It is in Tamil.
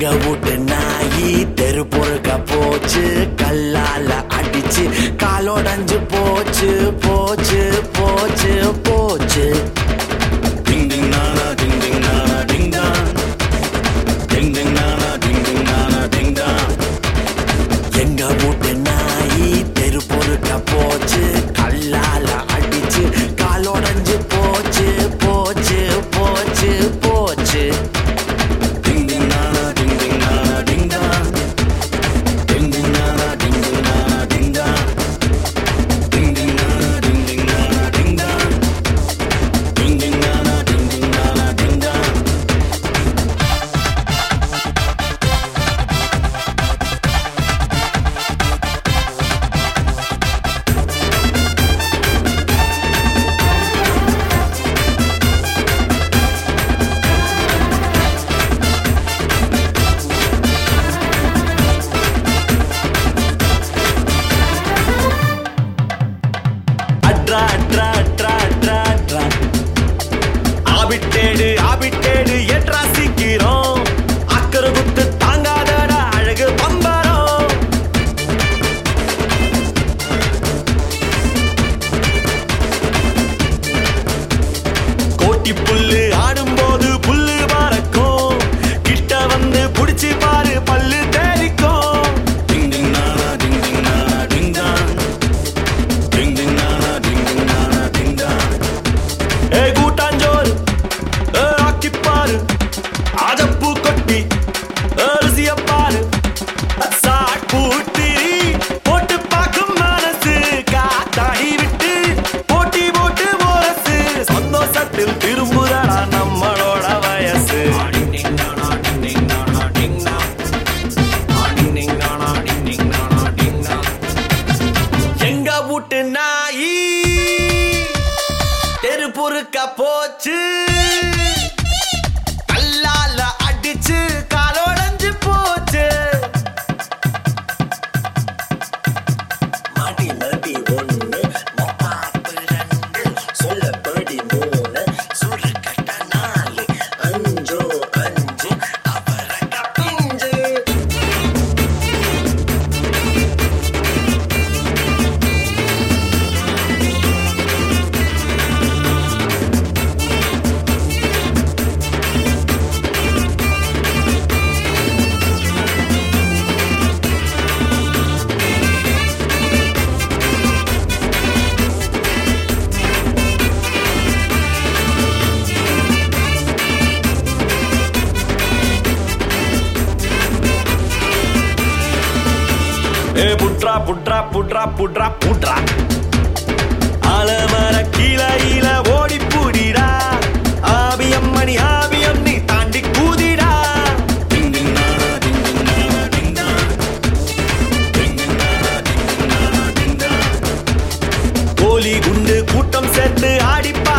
எங்க வீட்டு நாயி தெரு பொறுக்க போச்சு கல்லால அடிச்சு காலோடஞ்சு போச்சு போச்சு போச்சு போச்சு Ding ding na na ding ding na na ding dong. Ding ding na na ding ding na na ding dong. எங்க வீட்டு நாயி தெரு பொறுக்க போச்சு கல்லால அடிச்சு காலோடஞ்சு போச்சு போச்சு போச்சு போச்சு Ding ding na na ding ding na na ding dong. Ding ding na na ding ding na na ding dong. Ding ding na na ding ding na na ding dong. Ding ding na na ding ding na na ding dong. அட்ரா அட்ரா அட்ரா அட்ரா அட்ரா ஆபிட்டேடு ஆபிட்டேடு ஏற்றா சீக்கிரம் அக்கறை குத்து தாங்காதடா அழகு பம்பரம் கோட்டி புல்லு ஆடும்போது புல்லு பறக்கும் கிட்ட வந்து புடிச்சு பாரு பல்லு தேரிக்கும் Ding ding na na ding ding na na ding dong. Ding ding na na ding ding na na ding dong. ஏ கூட்டாஞ்சோறு ஏ ஆக்கிப்பாரு ஆஜப்பூ கொட்டி ஏ ருசிய பாரு சாட் பூட்டி போட்டு பார்க்கும் மனசு காத்தாடி விட்டு போட்டி போட்டு போரசு சந்தோஷத்தில் திரும்புதடா நம்மளோட வயசு எங்க வீட்டு நாயி தெரு பொறுக்க போச்சு கல்லால அடிச்சு காலோடஞ்சு போச்சு மாடி நடி ஒண்ணு மொப்பாப்பு ரெண்டு சொல்லப்படி மூணு சுருக்கட்ட நாலு அஞ்சோ அஞ்சு அவரக்க பிஞ்சு ஏ புட்ரா புட்ரா புட்ரா புட்ரா புட்ரா ஆலமர கீழையில ஓடி பூடிடா ஆபியம் மணி ஆபியம் நீ தாண்டி கூதிடா Ding ding na na ding ding na na ding dong. Ding ding na na ding ding na na ding dong. கோலி குண்டு கூட்டம் சேர்த்து ஆடிப்பா